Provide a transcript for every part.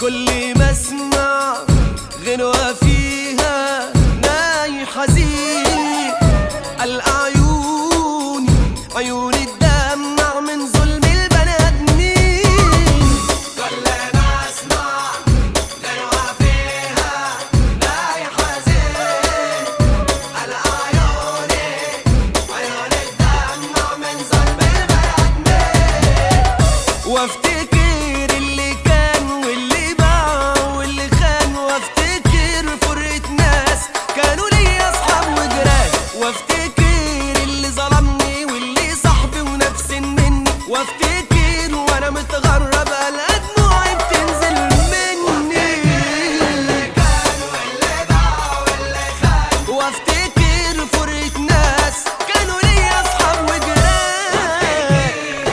كل ما اسمع غنوة فيها ناي حزين ألقى عيوني عيوني تدمع من ظلم البني آدمين كل ما اسمع غنوة فيها ناي حزين ألقى عيوني عيوني تدمع من ظلم البني آدمين وافتكر اللي كان واللي باع واللي خان وافتكر فرقة ناس كانوا ليا اصحاب وجيران وافتكر اللي ظلمني واللي صاحبي ونفس مني وافتكر وانا متغرب الاقي دموعي بتنزل مني وافتكر فرقة ناس كانوا ليا اصحاب وجيران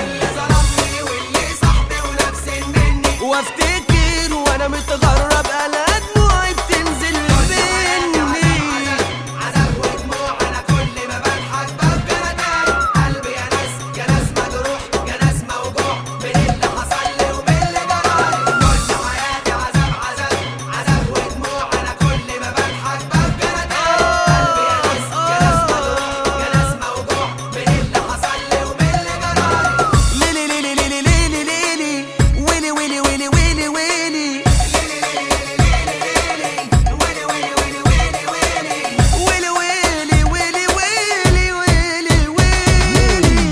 وافتكر وانا متغرب الاقي دموعي بتنزل مني عذاب ودموع انا كل ما بضحك ببقى ندايق قلبي يا ناس يا ناس مجروح يا ناس موجوع من اللي حصل لي ومن اللي جرالي كل حياتي عذاب عذاب عذاب ودموع انا كل ما بضحك ببقى ندايق قلبي يا ناس يا ناس مجروح يا ناس موجوع من اللي حصل لي ومن اللي جرالي ليلي ليلي ليلي ليلي ليلي ويلي ويلي ويلي ويلي ويلي ويلي ويلي ويلي ويلي ويلي ويلي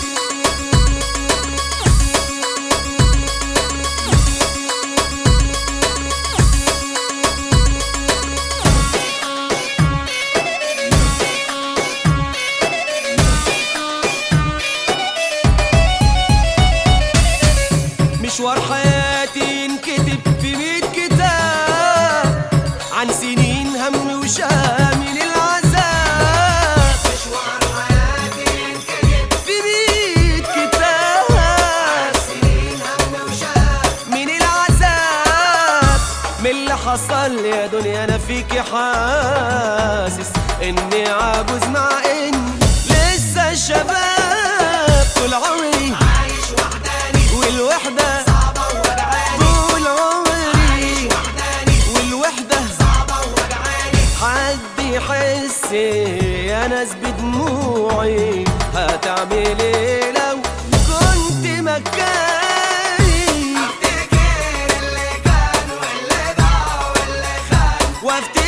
مشوار حياتي انكتب في ميت كتاب عن سنين هم وشامل العذاب مشوار حياتي انكتب في ميت كتاب سنين هم وشاب من العذاب من اللي حصل يا دنيا انا فيكي حاسس اني عجوز مع ان لسه شباب طول عمري عايش وحداني والوحدة صعبة ووجعاني طول عمري وحداني والوحدة صعبة ووجعاني حد يحس يا ناس بدموعي هتعمل ايه لو كنت مكاني افتكر اللي كان واللي ضاع واللي خان وافتكر